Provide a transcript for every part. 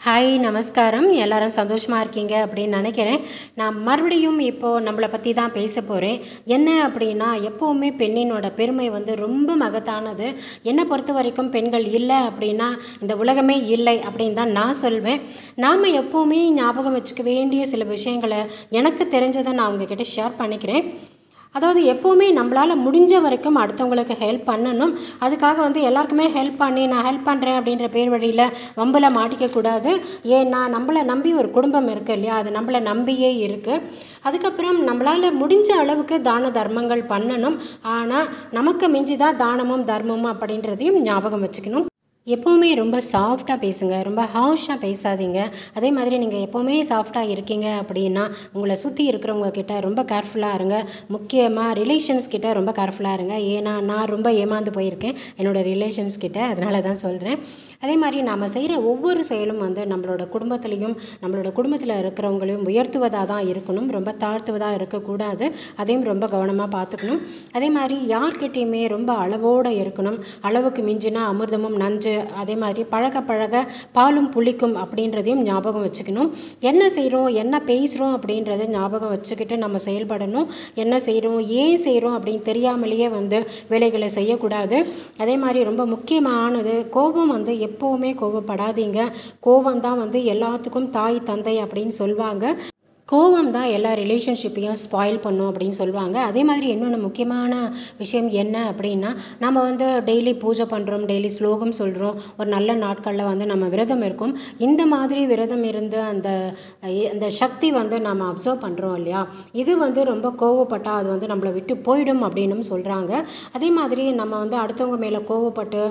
hi நமஸ்காரம் எல்லாரும் சந்தோஷமாக இருக்கீங்க அப்படின்னு நினைக்கிறேன் நான் மறுபடியும் இப்போது நம்மளை பற்றி தான் பேச போகிறேன் என்ன அப்படின்னா எப்போவுமே பெண்ணினோட பெருமை வந்து ரொம்ப மகத்தானது என்னை பொறுத்த வரைக்கும் பெண்கள் இல்லை அப்படின்னா இந்த உலகமே இல்லை அப்படின்னு தான் நான் சொல்வேன் நாம் எப்போவுமே ஞாபகம் வச்சுக்க வேண்டிய சில விஷயங்களை எனக்கு தெரிஞ்சதை நான் உங்ககிட்ட ஷேர் பண்ணிக்கிறேன் அதாவது எப்போவுமே நம்மளால் முடிஞ்ச வரைக்கும் அடுத்தவங்களுக்கு ஹெல்ப் பண்ணணும் அதுக்காக வந்து எல்லாருக்குமே ஹெல்ப் பண்ணி நான் ஹெல்ப் பண்ணுறேன் அப்படின்ற பேர் வழியில் வம்பில் மாட்டிக்கக்கூடாது ஏன்னா நம்மளை நம்பி ஒரு குடும்பம் இருக்குது இல்லையா அது நம்மளை நம்பியே இருக்குது அதுக்கப்புறம் நம்மளால் முடிஞ்ச அளவுக்கு தான தர்மங்கள் பண்ணணும் ஆனால் நமக்கு மிஞ்சி தான் தானமும் தர்மமும் அப்படின்றதையும் ஞாபகம் வச்சுக்கணும் எப்போவுமே ரொம்ப சாஃப்டாக பேசுங்க ரொம்ப ஹார்ஷாக பேசாதீங்க அதே மாதிரி நீங்கள் எப்போவுமே சாஃப்டாக இருக்கீங்க அப்படின்னா உங்களை சுற்றி இருக்கிறவங்க கிட்ட ரொம்ப கேர்ஃபுல்லாக இருங்க முக்கியமாக ரிலேஷன்ஸ் கிட்ட ரொம்ப கேர்ஃபுல்லாக இருங்க ஏன்னா நான் ரொம்ப ஏமாந்து போயிருக்கேன் என்னோடய ரிலேஷன்ஸ் கிட்ட அதனால தான் சொல்கிறேன் அதே மாதிரி நாம் செய்கிற ஒவ்வொரு செயலும் வந்து நம்மளோட குடும்பத்துலேயும் நம்மளோட குடும்பத்தில் இருக்கிறவங்களையும் உயர்த்துவதாக தான் இருக்கணும் ரொம்ப தாழ்த்துவதாக இருக்கக்கூடாது அதையும் ரொம்ப கவனமாக பார்த்துக்கணும் அதே மாதிரி யார்கிட்டேயுமே ரொம்ப அளவோடு இருக்கணும் அளவுக்கு மிஞ்சினா அமிர்தமும் நஞ்சு அதே மாதிரி பழக பழக பாலும் புளிக்கும் அப்படின்றதையும் ஞாபகம் வச்சுக்கணும் என்ன செய்கிறோம் என்ன பேசுகிறோம் அப்படின்றத ஞாபகம் வச்சுக்கிட்டு நம்ம செயல்படணும் என்ன செய்கிறோம் ஏன் செய்கிறோம் அப்படின்னு தெரியாமலேயே வந்து வேலைகளை செய்யக்கூடாது அதே மாதிரி ரொம்ப முக்கியமானது கோபம் வந்து எப்போவுமே கோவப்படாதீங்க கோபம் தான் வந்து எல்லாத்துக்கும் தாய் தந்தை அப்படின்னு சொல்லுவாங்க கோவம் தான் எல்லா ரிலேஷன்ஷிப்பையும் ஸ்பாயில் பண்ணும் அப்படின்னு சொல்லுவாங்க அதே மாதிரி இன்னொன்று முக்கியமான விஷயம் என்ன அப்படின்னா நம்ம வந்து டெய்லி பூஜை பண்ணுறோம் டெய்லி ஸ்லோகம் சொல்கிறோம் ஒரு நல்ல நாட்களில் வந்து நம்ம விரதம் இருக்கும் இந்த மாதிரி விரதம் இருந்து அந்த அந்த சக்தி வந்து நம்ம அப்சர்வ் பண்ணுறோம் இல்லையா இது வந்து ரொம்ப கோவப்பட்டால் அது வந்து நம்மளை விட்டு போயிடும் அப்படின்னு சொல்கிறாங்க அதே மாதிரி நம்ம வந்து அடுத்தவங்க மேலே கோவப்பட்டு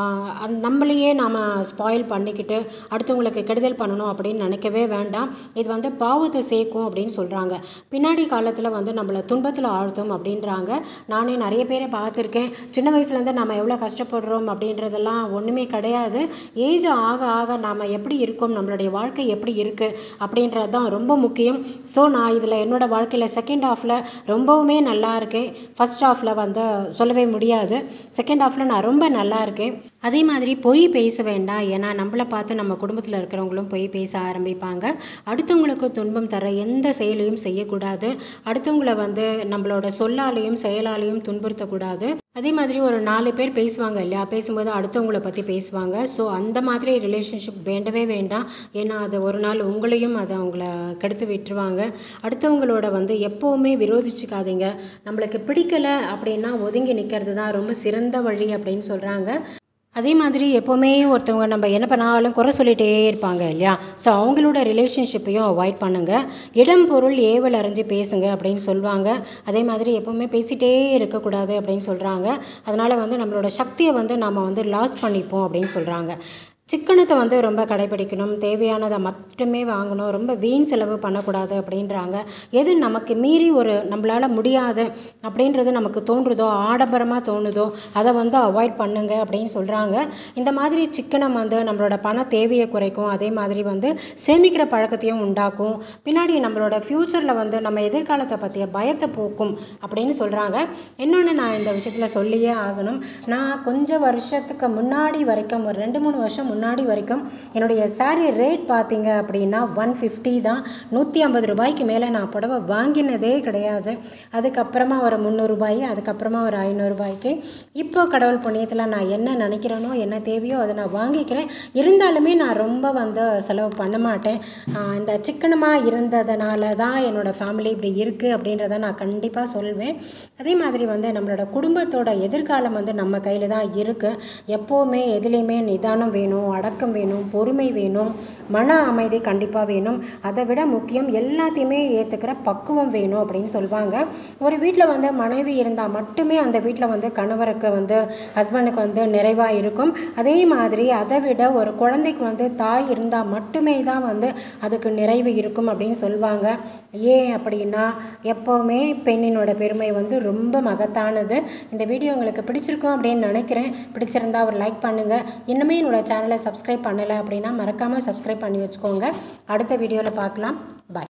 நம்மளையே நாம் ஸ்பாயில் பண்ணிக்கிட்டு அடுத்தவங்களுக்கு கெடுதல் பண்ணணும் அப்படின்னு நினைக்கவே வேண்டாம் இது வந்து பாவத்தை சேர்க்கும் அப்படின்னு சொல்கிறாங்க பின்னாடி காலத்தில் வந்து நம்மளை துன்பத்தில் ஆழ்த்தும் அப்படின்றாங்க நானே நிறைய பேரை பார்த்துருக்கேன் சின்ன வயசுலேருந்து நம்ம எவ்வளோ கஷ்டப்படுறோம் அப்படின்றதெல்லாம் ஒன்றுமே கிடையாது ஏஜ் ஆக ஆக நாம் எப்படி இருக்கோம் நம்மளுடைய வாழ்க்கை எப்படி இருக்குது அப்படின்றது தான் ரொம்ப முக்கியம் ஸோ நான் இதில் என்னோடய வாழ்க்கையில் செகண்ட் ஹாஃபில் ரொம்பவுமே நல்லா இருக்கேன் ஃபஸ்ட் ஹாஃபில் வந்து சொல்லவே முடியாது செகண்ட் ஹாஃபில் நான் ரொம்ப நல்லா இருக்கேன் அதே மாதிரி பொய் பேச வேண்டாம் ஏன்னா நம்மளை பார்த்து நம்ம குடும்பத்தில் இருக்கிறவங்களும் பொய் பேச ஆரம்பிப்பாங்க அடுத்தவங்களுக்கு துன்பம் தர எந்த செயலையும் செய்யக்கூடாது அடுத்தவங்களை வந்து நம்மளோட சொல்லாலையும் செயலாலையும் துன்புறுத்தக்கூடாது அதே மாதிரி ஒரு நாலு பேர் பேசுவாங்க இல்லையா பேசும்போது அடுத்தவங்களை பற்றி பேசுவாங்க ஸோ அந்த மாதிரி ரிலேஷன்ஷிப் வேண்டவே வேண்டாம் ஏன்னா அது ஒரு நாள் உங்களையும் அதை அவங்கள கெடுத்து விட்டுருவாங்க அடுத்தவங்களோட வந்து எப்போவுமே விரோதிச்சுக்காதீங்க நம்மளுக்கு பிடிக்கலை அப்படின்னா ஒதுங்கி நிற்கிறது தான் ரொம்ப சிறந்த வழி அப்படின்னு சொல்கிறாங்க அதே மாதிரி எப்போவுமே ஒருத்தவங்க நம்ம என்ன பண்ணாலும் குறை சொல்லிகிட்டே இருப்பாங்க இல்லையா ஸோ அவங்களோட ரிலேஷன்ஷிப்பையும் அவாய்ட் பண்ணுங்கள் இடம் பொருள் ஏவல் அறிஞ்சு பேசுங்க அப்படின்னு சொல்லுவாங்க அதே மாதிரி எப்போவுமே பேசிகிட்டே இருக்கக்கூடாது அப்படின்னு சொல்கிறாங்க அதனால் வந்து நம்மளோட சக்தியை வந்து நம்ம வந்து லாஸ் பண்ணிப்போம் அப்படின்னு சொல்கிறாங்க சிக்கனத்தை வந்து ரொம்ப கடைபிடிக்கணும் தேவையானதை மட்டுமே வாங்கணும் ரொம்ப வீண் செலவு பண்ணக்கூடாது அப்படின்றாங்க எது நமக்கு மீறி ஒரு நம்மளால் முடியாது அப்படின்றது நமக்கு தோன்றுதோ ஆடம்பரமாக தோணுதோ அதை வந்து அவாய்ட் பண்ணுங்க அப்படின்னு சொல்கிறாங்க இந்த மாதிரி சிக்கனம் வந்து நம்மளோட பண தேவையை குறைக்கும் அதே மாதிரி வந்து சேமிக்கிற பழக்கத்தையும் உண்டாக்கும் பின்னாடி நம்மளோட ஃப்யூச்சரில் வந்து நம்ம எதிர்காலத்தை பற்றிய பயத்தை போக்கும் அப்படின்னு சொல்கிறாங்க இன்னொன்று நான் இந்த விஷயத்தில் சொல்லியே ஆகணும் நான் கொஞ்சம் வருஷத்துக்கு முன்னாடி வரைக்கும் ஒரு ரெண்டு மூணு வருஷம் முன்னாடி வரைக்கும் என்னுடைய சாரீ ரேட் பார்த்தீங்க அப்படின்னா ஒன் ஃபிஃப்டி தான் நூற்றி ஐம்பது ரூபாய்க்கு மேலே நான் புடவை வாங்கினதே கிடையாது அதுக்கப்புறமா ஒரு முந்நூறுபாய் அதுக்கப்புறமா ஒரு ஐநூறுரூபாய்க்கு இப்போ கடவுள் புண்ணியத்தில் நான் என்ன நினைக்கிறேனோ என்ன தேவையோ அதை நான் வாங்கிக்கிறேன் இருந்தாலுமே நான் ரொம்ப வந்து செலவு பண்ண மாட்டேன் இந்த சிக்கனமாக இருந்ததுனால தான் என்னோடய ஃபேமிலி இப்படி இருக்குது அப்படின்றத நான் கண்டிப்பாக சொல்வேன் அதே மாதிரி வந்து நம்மளோட குடும்பத்தோட எதிர்காலம் வந்து நம்ம கையில் தான் இருக்குது எப்போவுமே எதுலேயுமே நிதானம் வேணும் அடக்கம் வேணும் பொறுமை வேணும் மன அமைதி கண்டிப்பாக வேணும் அதை விட முக்கியம் எல்லாத்தையுமே ஏற்றுக்கிற பக்குவம் வேணும் அப்படின்னு சொல்லுவாங்க ஒரு வீட்டில் வந்து மனைவி இருந்தால் மட்டுமே அந்த வீட்டில் வந்து கணவருக்கு வந்து ஹஸ்பண்டுக்கு வந்து நிறைவாக இருக்கும் அதே மாதிரி அதை விட ஒரு குழந்தைக்கு வந்து தாய் இருந்தால் மட்டுமே தான் வந்து அதுக்கு நிறைவு இருக்கும் அப்படின்னு சொல்லுவாங்க ஏன் அப்படின்னா எப்போவுமே பெண்ணினோட பெருமை வந்து ரொம்ப மகத்தானது இந்த வீடியோ உங்களுக்கு பிடிச்சிருக்கும் அப்படின்னு நினைக்கிறேன் பிடிச்சிருந்தா ஒரு லைக் பண்ணுங்கள் இன்னுமே என்னோடய சேனலை சப்ஸ்கிரைப் பண்ணலை அப்படின்னா மறக்காமல் சப்ஸ்கிரைப் பண்ணி வச்சுக்கோங்க அடுத்த வீடியோவில் பார்க்கலாம் பாய்